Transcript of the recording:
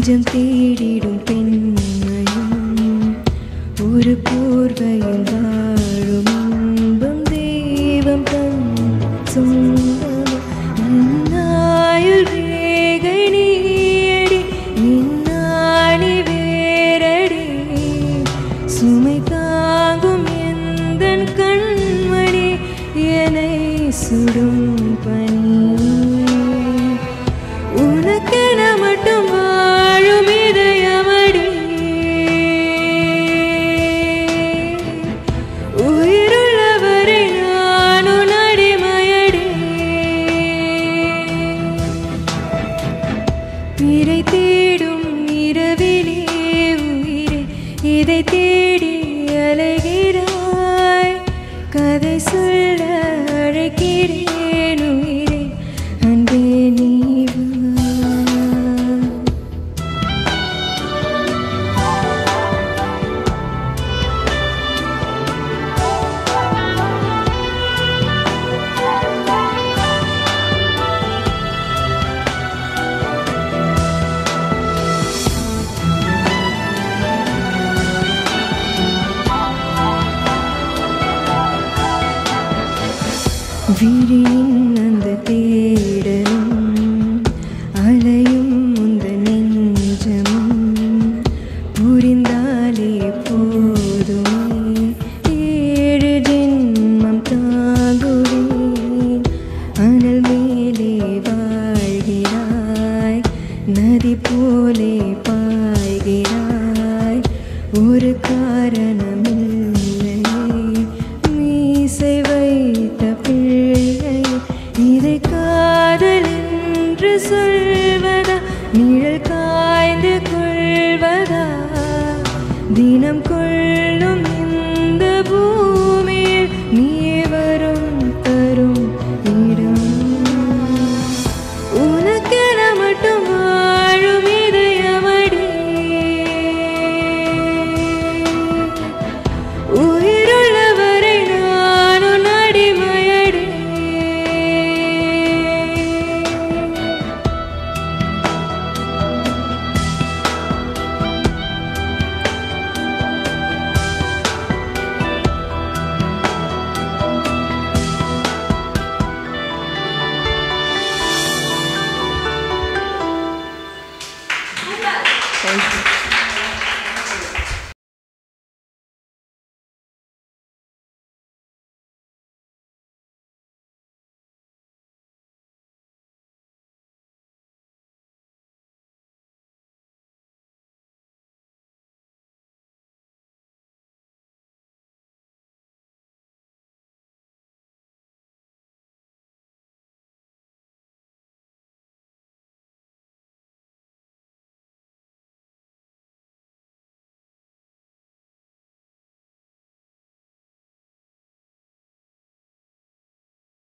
தஞ்சம் தேடிடும் பெண்மையும் ஒரு போர்வையில் வாழும் இன்பம் தெய்வம் தன் சொந்தம் இந்நாயுள் ரேகை நீயடி இந்நாளி வேரடி சுமை தாங்கும் எந்தன் கண்மணி என்னை சுடும் பனி உனக்கென மட்டும் வாழும் இதயமடி உயிருள்ளவரை நானும் அடிமையடி பிறை தேடும் இரவிலே உயிரே இதை தேடி அலைகிறாய் கதை சொல்ல அழைக்கிறேன் உயிரே அன்பே நீ வா விழியின் அந்த தேடலும் அலையும் உந்த நெஞ்சமும் புரிந்தாலே போதுமே ஏழு ஜென்மம் தாங்குவேன் அனல் மேலே வாழ்கிறாய் நதி போலே பாய்கிறாய் ஒரு காரணமில்லை மீசை வைத்த பிள்ளை இதை காதல் என்று சொல்வதா நிழல் காய்ந்து கொள்வதா தினம் கொள்ளும் இந்த பூமியில் நீ வரும் தரும் இடம் உனக்கென மட்டும் வாழும் இதயமடி உயிருள்ளவரை நானும் அடிமையடி Thank you.